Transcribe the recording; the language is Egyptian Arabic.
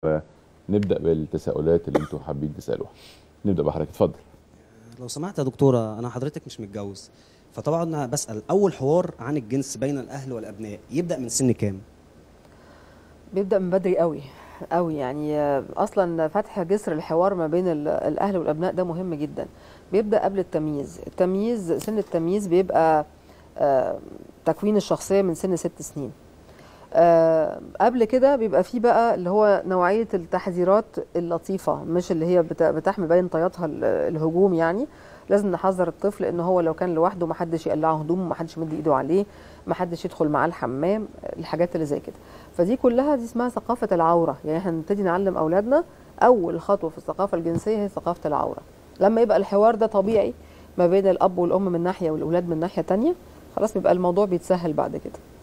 نبدا بالتساؤلات اللي انتم حابين تسالوها نبدا بحضرتك اتفضل لو سمحت يا دكتوره انا حضرتك مش متجوز فطبعا انا بسال اول حوار عن الجنس بين الاهل والابناء يبدا من سن كام بيبدا من بدري قوي قوي يعني آه، اصلا فتح جسر الحوار ما بين ال- الاهل والابناء ده مهم جدا بيبدا قبل التمييز التمييز سن التمييز بيبقى آه، تكوين الشخصيه من سن ست سنين آه، قبل كده بيبقى فيه بقى اللي هو نوعيه التحذيرات اللطيفه مش اللي هي بت- بتحمي باين طياتها ال- الهجوم يعني لازم نحذر الطفل ان هو لو كان لوحده محدش يقلعه هدومه محدش يمد ايده عليه محدش يدخل معاه الحمام الحاجات اللي زي كده فدي كلها دي اسمها ثقافه العوره يعني احنا نبتدي نعلم اولادنا اول خطوه في الثقافه الجنسيه هي ثقافه العوره لما يبقى الحوار ده طبيعي ما بين الاب والام من ناحيه والاولاد من ناحيه تانية خلاص بيبقى الموضوع بيتسهل بعد كده